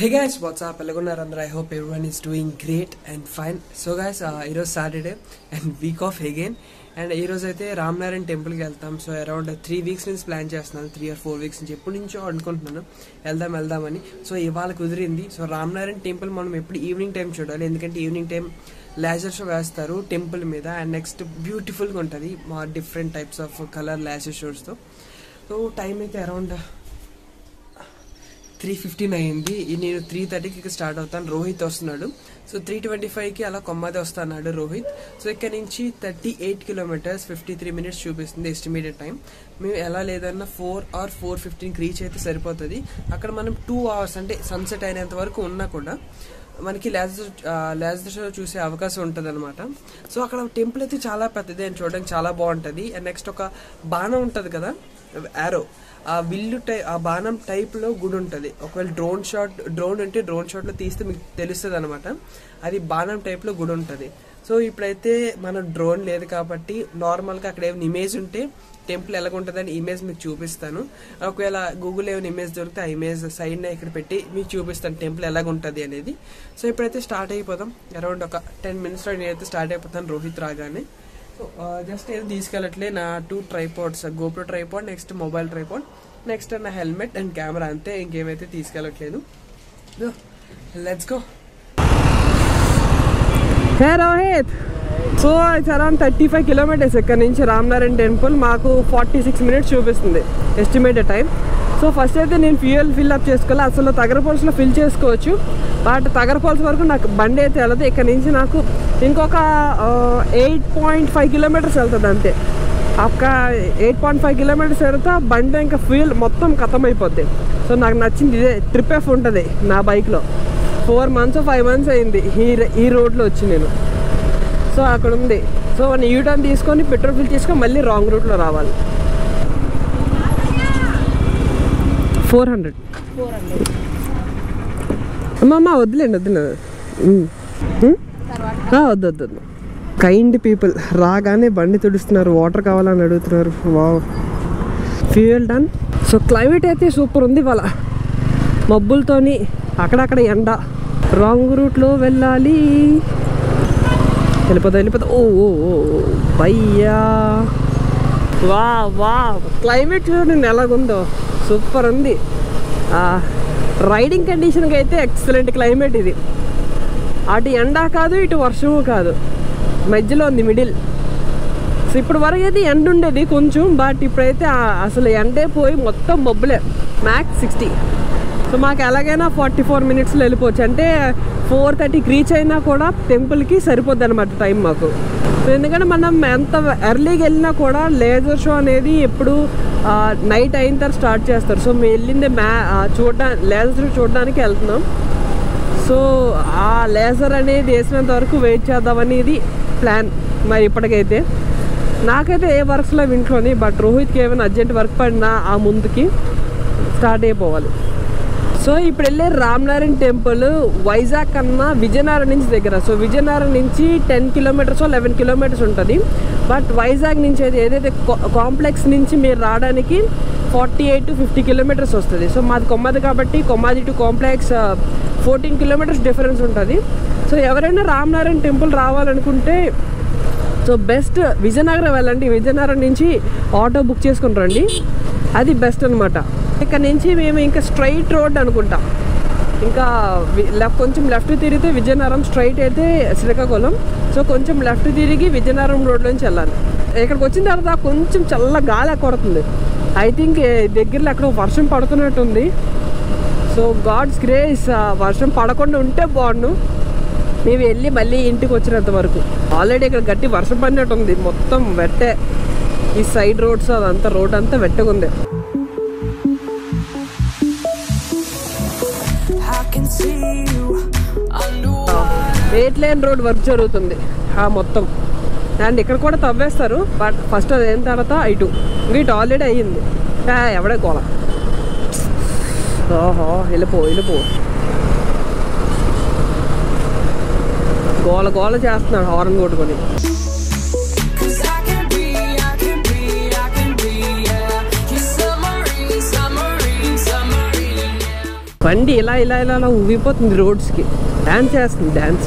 Hey guys what's up ఎలాగున్నారు అందరూ I hope everyone is doing great and fine so guys ఈరోజు Saturday and week off again and ఈ రోజు అయితే రామ్నారాయణ టెంపుల్కి వెళ్తాం సో అరౌండ్ త్రీ వీక్స్ నుంచి ప్లాన్ చేస్తున్నాను త్రీ ఆర్ ఫోర్ వీక్స్ నుంచి ఎప్పటి నుంచో అనుకుంటున్నాను వెళ్దాం వెళ్దామని సో ఇవాళ కుదిరింది సో రామ్నారాయణ టెంపుల్ మనం ఎప్పుడు ఈవినింగ్ టైం చూడాలి ఎందుకంటే ఈవినింగ్ టైం లాజర్ షో వేస్తారు టెంపుల్ మీద అండ్ నెక్స్ట్ బ్యూటిఫుల్గా ఉంటుంది మా different types of colour laser షోస్తో సో టైం అయితే అరౌండ్ త్రీ ఫిఫ్టీన్ అయ్యింది ఈ నేను త్రీ థర్టీకి స్టార్ట్ అవుతాను రోహిత్ వస్తున్నాడు సో త్రీ ట్వంటీ ఫైవ్కి అలా కొమ్మది వస్తున్నాడు రోహిత్ సో ఇక్కడ నుంచి thirty eight kilometres fifty three minutes చూపిస్తుంది ఎస్టిమేటెడ్ టైం మేము ఎలా లేదన్నా ఫోర్ ఆర్ ఫోర్ ఫిఫ్టీన్కి రీచ్ అయితే సరిపోతుంది అక్కడ మనం టూ అవర్స్ అంటే సన్సెట్ అయినంత వరకు ఉన్నా కూడా మనకి లాజర్ లాజర్ షో చూసే అవకాశం ఉంటుంది అనమాట సో అక్కడ టెంపుల్ అయితే చాలా పెద్దది అని చూడడానికి చాలా బాగుంటుంది అండ్ నెక్స్ట్ ఒక బాణం ఉంటుంది కదా యారో ఆ విల్లు టై ఆ బాణం టైప్ లో గుడి ఉంటుంది ఒకవేళ డ్రోన్ షాట్ డ్రోన్ ఉంటే డ్రోన్ షాట్ లో తీస్తే మీకు తెలుస్తుంది అనమాట అది బాణం టైప్ లో గుడి ఉంటుంది సో ఇప్పుడైతే మన డ్రోన్ లేదు కాబట్టి నార్మల్ గా అక్కడ ఏమైనా ఇమేజ్ ఉంటే టెంపుల్ ఎలాగుంటుందని ఇమేజ్ మీకు చూపిస్తాను ఒకవేళ గూగుల్ ఏమైనా ఇమేజ్ దొరికితే ఆ ఇమేజ్ సైడ్ ఇక్కడ పెట్టి మీకు చూపిస్తాను టెంపుల్ ఎలాగుంటుంది అనేది సో ఇప్పుడైతే స్టార్ట్ అయిపోతాం అరౌండ్ ఒక టెన్ మినిట్స్ లో నేనైతే స్టార్ట్ అయిపోతాను రోహిత్ రాగానే సో జస్ట్ ఏదో తీసుకెళ్ళట్లే నా two tripods GoPro tripod next mobile tripod next నా హెల్మెట్ అండ్ కెమెరా అంతే ఇంకేమైతే తీసుకెళ్ళట్లేదు let's go hey Rohit so it's around thirty five kilometres ఇక్కడ నుంచి రామ్నారాయణ టెంపుల్ మాకు ఫార్టీ సిక్స్ మినిట్స్ చూపిస్తుంది ఎస్టిమేటెడ్ టైం సో ఫస్ట్ అయితే నేను ఫ్యూయల్ ఫిల్ అప్ చేసుకోవాలి అసలు తగరపాల్స్లో ఫిల్ చేసుకోవచ్చు బట్ తగరపాల్స్ వరకు నాకు బండి అయితే వెళ్ళదు ఇక్కడ నుంచి నాకు ఇంకొక ఎయిట్ పాయింట్ ఫైవ్ కిలోమీటర్స్ వెళ్తుంది అంతే ఒక్క ఎయిట్ పాయింట్ ఫైవ్ కిలోమీటర్స్ వెళ్తే బండి ఇంకా ఫ్యూయల్ మొత్తం ఖతం అయిపోద్ది సో నాకు నచ్చింది ఇదే ట్రిప్ ఎఫ్ ఉంటుంది నా బైక్లో ఫోర్ మంత్స్ ఫైవ్ మంత్స్ అయింది ఈ ఈ రోడ్లో వచ్చి నేను సో అక్కడ ఉంది సో నేను యూటర్న్ తీసుకొని పెట్రోల్ ఫిల్ చేసుకొని మళ్ళీ రాంగ్ రూట్లో రావాలి ఫోర్ హండ్రెడ్ అమ్మమ్మ వద్దులేండి వద్దులేదు వద్దు వద్దు వద్దు కైండ్ పీపుల్ రాగానే బండి తుడుస్తున్నారు వాటర్ కావాలని అడుగుతున్నారు వా ఫ్యూయల్ డన్ సో క్లైమేట్ అయితే సూపర్ ఉంది వాళ్ళ మబ్బులతోని అక్కడక్కడ ఎండ రాంగ్ రూట్లో వెళ్ళాలి వెళ్ళిపోతా వెళ్ళిపోతా ఓ ఓ ఓ భయ్యా వా వా క్లైమేట్ చూడండి ఎలాగుందో సూపర్ ఉంది రైడింగ్ కండిషన్కి అయితే ఎక్సలెంట్ క్లైమేట్ ఇది అటు ఎండ కాదు ఇటు వర్షము కాదు మధ్యలో ఉంది మిడిల్ సో ఇప్పుడు వరకు అయితే ఎండ ఉండేది కొంచెం బట్ ఇప్పుడైతే అసలు ఎండే పోయి మొత్తం మబ్బులే మ్యాక్స్ సిక్స్టీ సో మాకు ఎలాగైనా ఫార్టీ ఫోర్ మినిట్స్లో వెళ్ళిపోవచ్చు అంటే ఫోర్ థర్టీకి రీచ్ అయినా కూడా టెంపుల్కి సరిపోద్ది అనమాట టైం మాకు సో ఎందుకంటే మనం ఎంత ఎర్లీగా వెళ్ళినా కూడా లేజర్ షో అనేది ఎప్పుడు నైట్ అయిన తర్వాత స్టార్ట్ చేస్తారు సో మేము వెళ్ళింది మ్యా చూడడానికి లేజర్ షో చూడడానికి వెళ్తున్నాం సో ఆ లేజర్ అనేది వేసినంత వరకు వెయిట్ చేద్దామనేది ప్లాన్ మరి ఇప్పటికైతే నాకైతే ఏ వర్క్స్లో ఇంట్లోని బట్ రోహిత్కి ఏమైనా అర్జెంట్ వర్క్ పడినా ఆ ముందుకి స్టార్ట్ అయిపోవాలి సో ఇప్పుడు వెళ్ళే రామ్నారాయణ టెంపుల్ వైజాగ్ కన్నా విజయనగరం నుంచి దగ్గర సో విజయనగరం నుంచి టెన్ కిలోమీటర్స్ లెవెన్ కిలోమీటర్స్ ఉంటుంది బట్ వైజాగ్ నుంచి అయితే ఏదైతే కాంప్లెక్స్ నుంచి మీరు రావడానికి forty eight to fifty kilometres వస్తుంది సో మాది కొమ్మది కాబట్టి Kommadi to complex fourteen kilometres difference ఉంటుంది సో ఎవరైనా రామ్నారాయణ టెంపుల్ రావాలనుకుంటే సో బెస్ట్ విజయనగరం వెళ్ళండి విజయనగరం నుంచి ఆటో బుక్ చేసుకుని రండి అది బెస్ట్ అనమాట ఇక్కడ నుంచి మేము ఇంకా స్ట్రైట్ రోడ్ అనుకుంటాం ఇంకా లెఫ్ట్ కొంచెం లెఫ్ట్ తిరిగితే విజయనగరం స్ట్రైట్ అయితే శ్రీకాకుళం సో కొంచెం లెఫ్ట్ తిరిగి విజయనగరం రోడ్లోంచి వెళ్ళాలి ఇక్కడికి వచ్చిన తర్వాత కొంచెం చల్ల గాలి కొడుతుంది ఐ థింక్ దగ్గరలో ఎక్కడో వర్షం పడుతున్నట్టుంది సో గాడ్స్ గ్రేస్ వర్షం పడకుండా ఉంటే బాగుండు మేము వెళ్ళి మళ్ళీ ఇంటికి వచ్చినంత వరకు ఆల్రెడీ ఇక్కడ గట్టి వర్షం పడినట్టు ఉంది మొత్తం వెట్టే ఈ సైడ్ రోడ్స్ అదంతా రోడ్ అంతా వెట్టగా ఉంది ఎయిట్ లైన్ రోడ్ వర్క్ జరుగుతుంది ఆ మొత్తం అండ్ ఇక్కడ కూడా తవ్వేస్తారు బట్ ఫస్ట్ అది అయిన తర్వాత ఇటు ఇటు ఆల్రెడీ అయ్యింది ఎవడే గోల ఓహో వెళ్ళిపో వెళ్ళిపో గోల గోల చేస్తున్నాడు హార్న్ కొట్టుకొని బండి ఇలా ఇలా ఇలా ఇలా ఊగిపోతుంది రోడ్స్కి డ్యాన్స్ చేస్తుంది డ్యాన్స్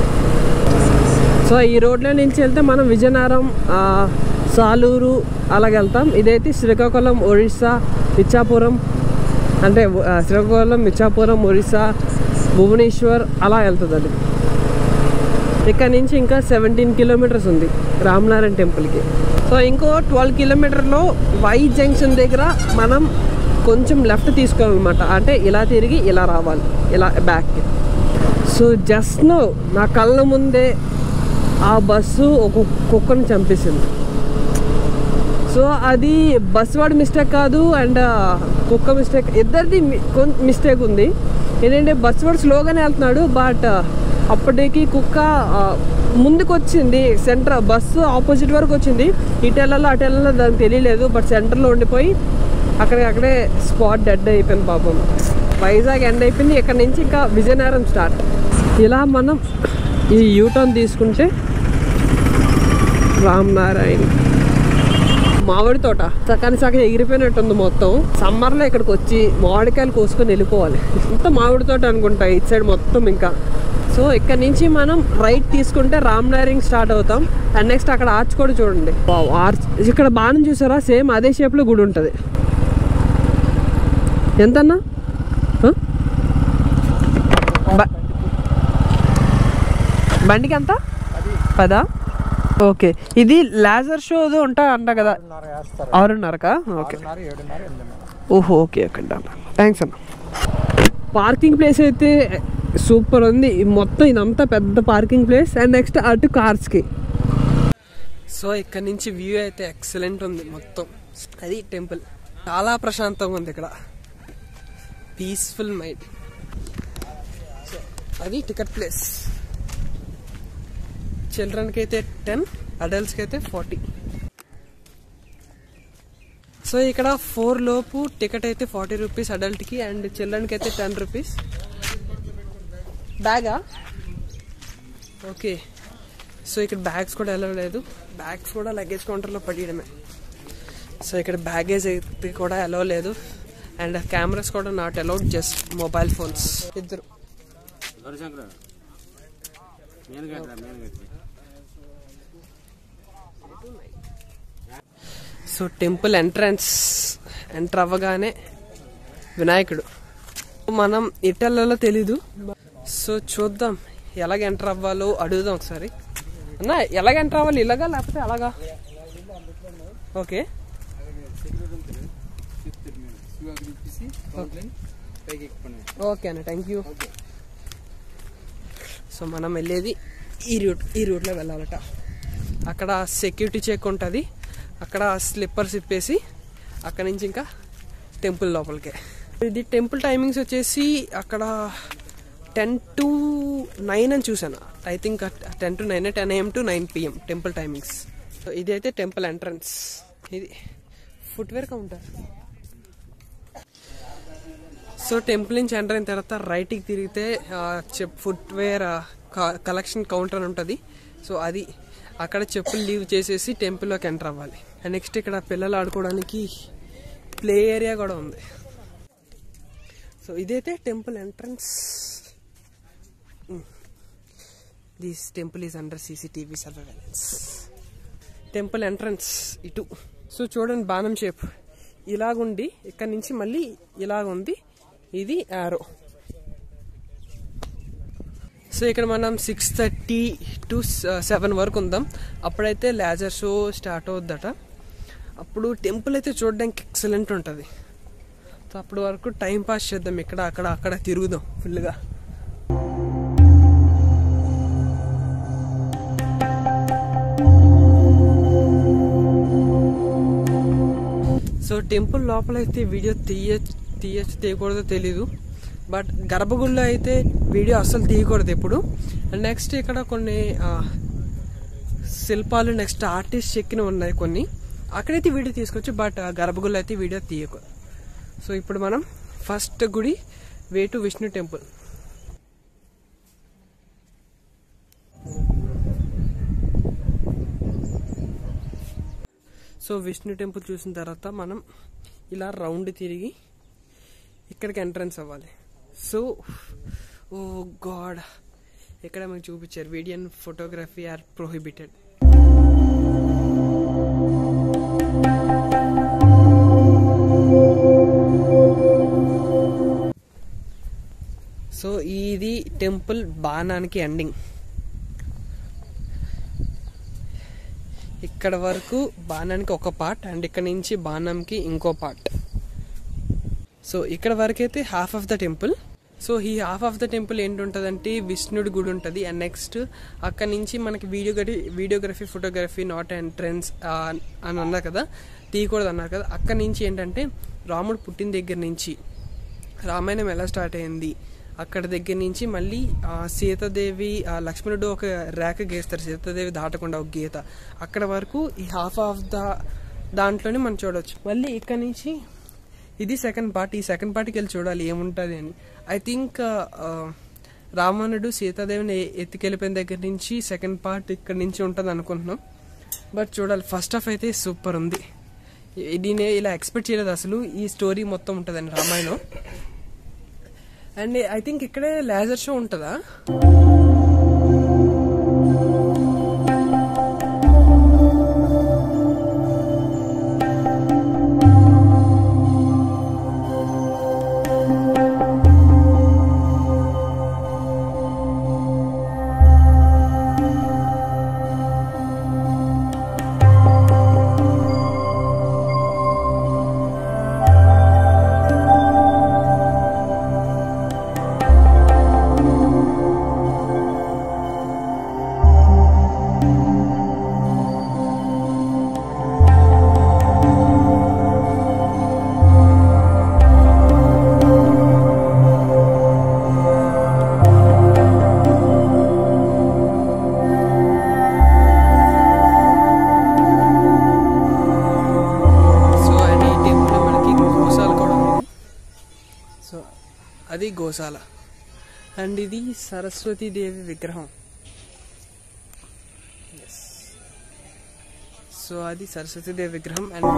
సో ఈ రోడ్లో నుంచి వెళ్తే మనం విజయనగరం ఆ, సాలూరు అలాగ వెళ్తాం ఇదైతే శ్రీకాకుళం ఒరిస్సా ఇచ్చాపురం అంటే ఆ, శ్రీకాకుళం ఇచ్చాపురం ఒరిస్సా భువనేశ్వర్ అలా వెళ్తుంది అది ఇక్కడ నుంచి ఇంకా సెవెంటీన్ కిలోమీటర్స్ ఉంది రామనారాయణ టెంపుల్కి సో ఇంకో ట్వెల్వ్ కిలోమీటర్లో వై జంక్షన్ దగ్గర మనం కొంచెం లెఫ్ట్ తీసుకోవాలన్నమాట అంటే ఇలా తిరిగి ఇలా రావాలి ఇలా బ్యాక్కి సో జస్ట్ నో నా కళ్ళ ముందే ఆ బస్సు ఒక కుక్కను చంపేసింది సో అది బస్ వాడి మిస్టేక్ కాదు అండ్ కుక్క మిస్టేక్ ఇద్దరిది కొంచెం మిస్టేక్ ఉంది ఏంటంటే బస్ వాడు స్లోగానే వెళ్తున్నాడు బట్ అప్పటికి కుక్క ఆ, ముందుకు వచ్చింది సెంటర్ బస్సు ఆపోజిట్ వరకు వచ్చింది ఇటు వెళ్ళాలో అటు వెళ్ళాలో దానికి తెలియలేదు బట్ సెంటర్లో ఉండిపోయి అక్కడికి అక్కడే స్పాట్ డెడ్ అయిపోయింది పాపం వైజాగ్ ఎండ్ అయిపోయింది ఇక్కడ నుంచి ఇంకా విజయనగరం స్టార్ట్ ఇలా మనం ఈ యూటర్న్ తీసుకుంటే రామ్ నారాయణ్ మామిడి తోట సకాని సగం ఎగిరిపోయినట్టుంది మొత్తం సమ్మర్లో ఇక్కడికి వచ్చి మామిడికాయలు కోసుకొని వెళ్ళిపోవాలి ఇంత మామిడి తోట అనుకుంటా ఇటు సైడ్ మొత్తం ఇంకా సో ఇక్కడ నుంచి మనం రైట్ తీసుకుంటే రామ్ నారింగ్ స్టార్ట్ అవుతాం అండ్ నెక్స్ట్ అక్కడ ఆర్చ్ కూడా చూడండి వావ్, ఆర్చ్ ఇక్కడ బాణం చూసారా సేమ్ అదే షేప్లో గుడి ఉంటుంది ఎంతన్నా ఆ? బ- బండికి ఎంత పదా ఓకే ఇది లేజర్ షో ఉంటా అంట కదా వేస్తారు ఆరున్నరకా ఓకే ఆరున్నర ఏడున్నర ఎనిమిదిన్నర ఓహో ఓకే ఓకే డన్ థ్యాంక్స్ అన్న పార్కింగ్ ప్లేస్ అయితే సూపర్ ఉంది ఈ మొత్తం ఇదంతా పెద్ద పార్కింగ్ ప్లేస్ అండ్ నెక్స్ట్ అటు కార్స్కి సో ఇక్కడ నుంచి వ్యూ అయితే ఎక్సలెంట్ ఉంది మొత్తం అది టెంపుల్ చాలా ప్రశాంతంగా ఉంది ఇక్కడ పీస్ఫుల్ మైండ్ సో అది టికెట్ ప్లేస్ చిల్డ్రన్కి అయితే టెన్ అడల్ట్స్కి అయితే ఫార్టీ సో ఇక్కడ ఫోర్ లోపు టికెట్ అయితే ఫార్టీ రూపీస్ అడల్ట్కి అండ్ చిల్డ్రన్కి అయితే టెన్ రూపీస్ బ్యాగా ఓకే సో ఇక్కడ బ్యాగ్స్ కూడా ఎలా లేదు బ్యాగ్స్ కూడా లగేజ్ కౌంటర్లో పడేయడమే సో ఇక్కడ బ్యాగేజ్ అయితే కూడా అలౌ లేదు అండ్ కెమెరాస్ కూడా not allowed just mobile phones ఇద్దరు సో టెంపుల్ ఎంట్రన్స్ ఎంటర్ అవ్వగానే వినాయకుడు మనం ఇటల్లో తెలీదు సో చూద్దాం ఎలాగ ఎంటర్ అవ్వాలో అడుగుదాం ఒకసారి అన్న ఎలాగ ఎంటర్ అవ్వాలి ఇలాగా లేకపోతే అలాగా ఓకే ఓకే అన్న థ్యాంక్ యూ సో మనం వెళ్ళేది ఈ రూట్ ఈ రూట్లో వెళ్ళాలట అక్కడ సెక్యూరిటీ చెక్ ఉంటుంది అక్కడ స్లిప్పర్స్ ఇప్పేసి అక్కడ నుంచి ఇంకా టెంపుల్ లోపలికే ఇది టెంపుల్ టైమింగ్స్ వచ్చేసి అక్కడ టెన్ టు నైన్ అని చూసాను I think ten to nine ten AM to nine PM temple timings so ఇది అయితే టెంపుల్ ఎంట్రన్స్ ఇది ఫుట్వేర్ కౌంటర్ సో టెంపుల్ నుంచి ఎంటర్ అయిన తర్వాత రైట్కి తిరిగితే ఫుట్వేర్ కలెక్షన్ కౌంటర్ అని ఉంటుంది సో అది అక్కడ చెప్పులు లీవ్ చేసేసి టెంపుల్లోకి ఎంటర్ అవ్వాలి అండ్ నెక్స్ట్ ఇక్కడ పిల్లలు ఆడుకోవడానికి ప్లే ఏరియా కూడా ఉంది సో ఇదైతే temple entrance this temple is under CCTV surveillance temple entrance ఇటు సో చూడండి బాణం షేప్ ఇలాగుండి ఇక్కడ నుంచి మళ్ళీ ఇలాగుంది ఇది యారో సో ఇక్కడ మనం సిక్స్ థర్టీ టు సెవెన్ వరకు ఉందాం అప్పుడైతే లేజర్ షో స్టార్ట్ అవుద్దట అప్పుడు టెంపుల్ అయితే చూడడానికి ఎక్సలెంట్ ఉంటుంది సో అప్పటి వరకు టైం పాస్ చేద్దాం ఇక్కడ అక్కడ అక్కడ తిరుగుదాం ఫుల్గా సో టెంపుల్ లోపల అయితే వీడియో తీయ తీయచ్చు తీయకూడదో తెలీదు బట్ గర్భగుడిలో అయితే వీడియో అస్సలు తీయకూడదు ఎప్పుడు అండ్ నెక్స్ట్ ఇక్కడ కొన్ని ఆ, శిల్పాలు నెక్స్ట్ ఆర్టిస్ట్ చెక్కిన ఉన్నాయి కొన్ని అక్కడైతే వీడియో తీసుకోవచ్చు బట్ గర్భగుడిలో అయితే వీడియో తీయకూడదు సో ఇప్పుడు మనం ఫస్ట్ గుడి way to Vishnu temple so Vishnu temple చూసిన తర్వాత మనం ఇలా రౌండ్ తిరిగి ఇక్కడికి ఎంట్రన్స్ అవ్వాలి సో ఓ గాడ్ ఇక్కడ మీకు చూపించారు video and photography are prohibited so ఇది టెంపుల్ బాణానికి ఎండింగ్ ఇక్కడ వరకు బాణానికి ఒక పార్ట్ అండ్ ఇక్కడ నుంచి బాణంకి ఇంకో పార్ట్ సో ఇక్కడ వరకు అయితే half of the temple so ఈ హాఫ్ ఆఫ్ ద టెంపుల్ ఏంటుంటుందంటే విష్ణుడి గుడి ఉంటుంది అండ్ నెక్స్ట్ అక్కడ నుంచి మనకి videography videography photography not and trends అని అన్నారు కదా తీయకూడదు అన్నారు కదా అక్కడ నుంచి ఏంటంటే రాముడు పుట్టిన దగ్గర నుంచి రామాయణం ఎలా స్టార్ట్ అయింది అక్కడ దగ్గర నుంచి మళ్ళీ ఆ, సీతాదేవి ఆ, లక్ష్మణుడు ఒక రేఖ గీస్తారు సీతాదేవి దాటకుండా ఒక గీత అక్కడ వరకు ఈ హాఫ్ ఆఫ్ ద దాంట్లోనే మనం చూడవచ్చు మళ్ళీ ఇక్కడ నుంచి ఇది సెకండ్ పార్ట్ ఈ సెకండ్ పార్ట్కి వెళ్ళి చూడాలి ఏముంటుంది అని ఐ థింక్ రావణుడు సీతాదేవిని ఎ- ఎత్తుకెళ్ళిపోయిన దగ్గర నుంచి సెకండ్ పార్ట్ ఇక్కడ నుంచి ఉంటుంది అనుకుంటున్నాం బట్ చూడాలి ఫస్ట్ హాఫ్ అయితే సూపర్ ఉంది ఇది నేను ఇలా ఎక్స్పెక్ట్ చేయలేదు అసలు ఈ స్టోరీ మొత్తం ఉంటుందండి రామాయణం అండ్ ఐ థింక్ ఇక్కడే లేజర్ షో ఉంటుందా సో అండ్ ఈ టెంపుల్ మనకి గోశాల కూడా ఉంది సో అది గోశాల అండ్ ఇది సరస్వతి దేవి విగ్రహం Yes. సో అది సరస్వతి దేవి విగ్రహం and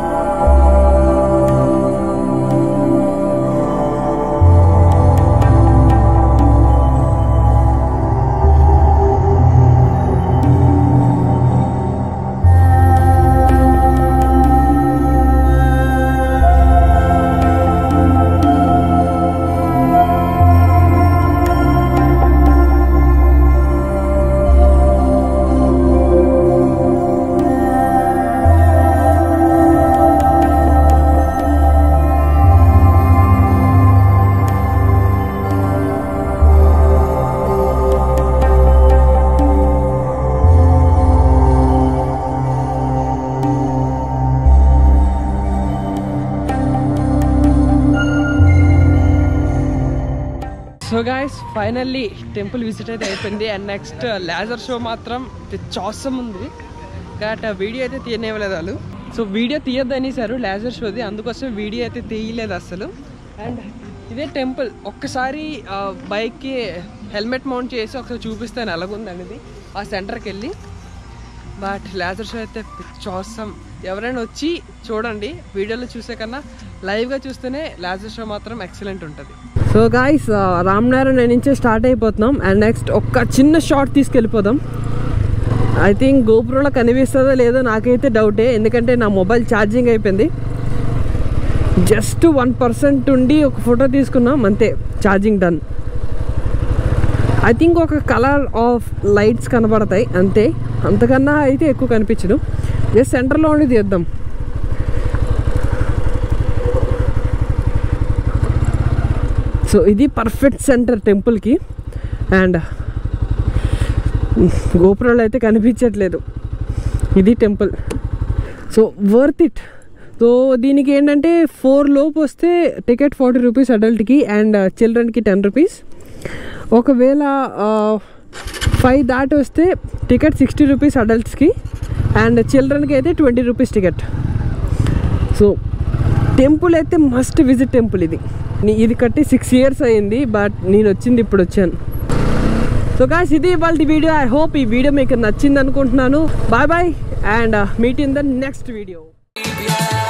so guys finally temple visit అయితే అయిపోయింది అండ్ నెక్స్ట్ లేజర్ షో మాత్రం చాసం ఉంది బట్ ఆ వీడియో అయితే తీయనివ్వలేదు వాళ్ళు సో వీడియో తీయద్దు అనేసారు లేజర్ షోది అందుకోసం వీడియో అయితే తీయలేదు అసలు అండ్ ఇదే టెంపుల్ ఒక్కసారి బైక్కి హెల్మెట్ మౌంట్ చేసి ఒకసారి చూపిస్తాను ఎలాగుంది అనేది ఆ సెంటర్కి వెళ్ళి బట్ లేజర్ షో అయితే చూస్తాం ఎవరైనా వచ్చి చూడండి వీడియోలో చూసే కన్నా లైవ్గా చూస్తేనే లేజర్ షో మాత్రం ఎక్సలెంట్ ఉంటుంది సో గాయస్ రామ్నారాయణ నుంచే స్టార్ట్ అయిపోతున్నాం అండ్ నెక్స్ట్ ఒక్క చిన్న షార్ట్ తీసుకెళ్ళిపోదాం ఐ థింక్ గోపురంలో కనిపిస్తుందో లేదో నాకైతే డౌటే ఎందుకంటే నా మొబైల్ ఛార్జింగ్ అయిపోయింది జస్ట్ వన్ పర్సెంట్ ఉండి ఒక ఫోటో తీసుకున్నాం అంతే ఛార్జింగ్ డన్ ఐ థింక్ ఒక కలర్ ఆఫ్ లైట్స్ కనబడతాయి అంతే అంతకన్నా అయితే ఎక్కువ కనిపించదు జస్ట్ సెంటర్లో ఉండి తీద్దాం సో ఇది పర్ఫెక్ట్ సెంటర్ టెంపుల్కి అండ్ గోపురాలు అయితే కనిపించట్లేదు ఇది temple so worth it so దీనికి ఏంటంటే ఫోర్ లోపు వస్తే టికెట్ ఫార్టీ రూపీస్ అడల్ట్కి అండ్ చిల్డ్రన్కి టెన్ రూపీస్ ఒకవేళ ఫైవ్ దాటి వస్తే టికెట్ సిక్స్టీ రూపీస్ అడల్ట్స్కి అండ్ చిల్డ్రన్కి అయితే twenty rupees ticket so temple అయితే మస్ట్ విజిట్ టెంపుల్ ఇది నీ- ఇది కట్టి సిక్స్ ఇయర్స్ అయింది బట్ నేను వచ్చింది ఇప్పుడు వచ్చాను సో గాయస్ ఇది ఇవాళ వీడియో ఐ హోప్ ఈ వీడియో మీకు నచ్చింది అనుకుంటున్నాను bye bye and meet in the next video Yeah.